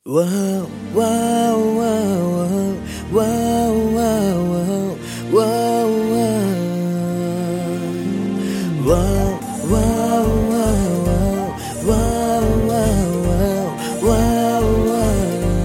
Wow, wow, wow, wow, wow, wow, wow, wow, wow, wow, wow, wow, wow, wow, wow, wow.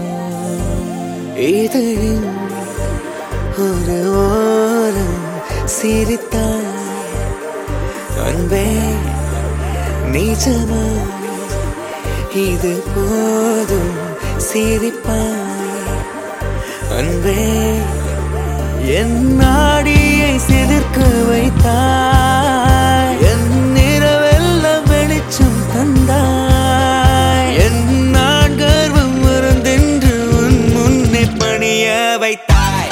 இதழின் ஒரு ஓரம் சிரித்தாய் அன்பே நிஜமா இது போதும் சிரிப்பாய் அன்பே என் நாடியை சிலிர்க்க வைத்தாய் என் நிறவெல்லாம் வெளிச்சம் தந்தாய் என் நான் கர்வம் மறந்தென்று உன் முன்னே பணிய வைத்தாய்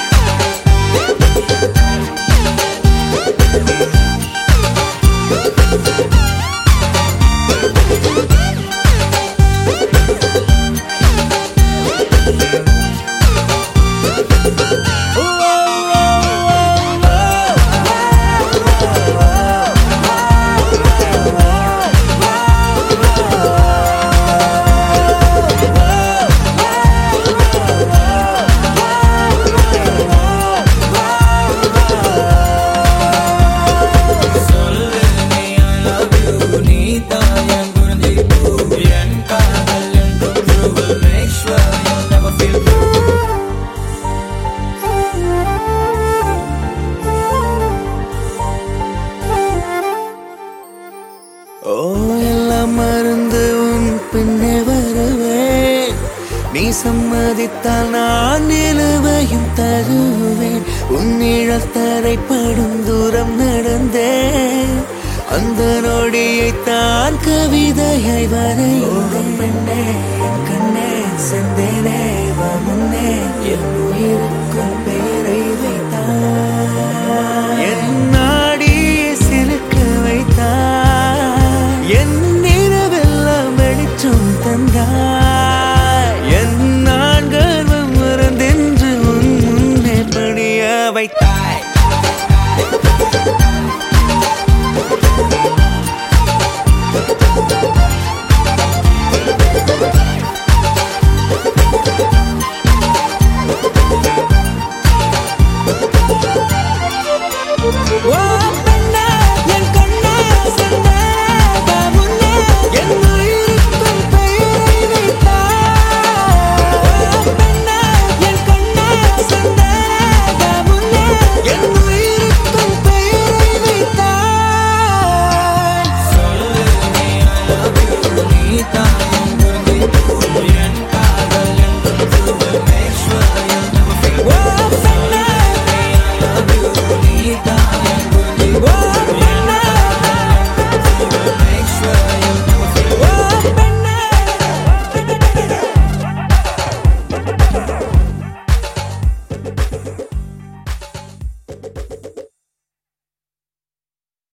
ஓ எல்லாம் மறந்து உன் பின்னே வருவேன் நீ சம்மதித்தால் நான் நிலுவையும் தருவேன் உன் நிழல் தரைப்படும் தூரம் நடந்தேன் அந்த நொடியை தான் கவிதையை வரைந்தேன்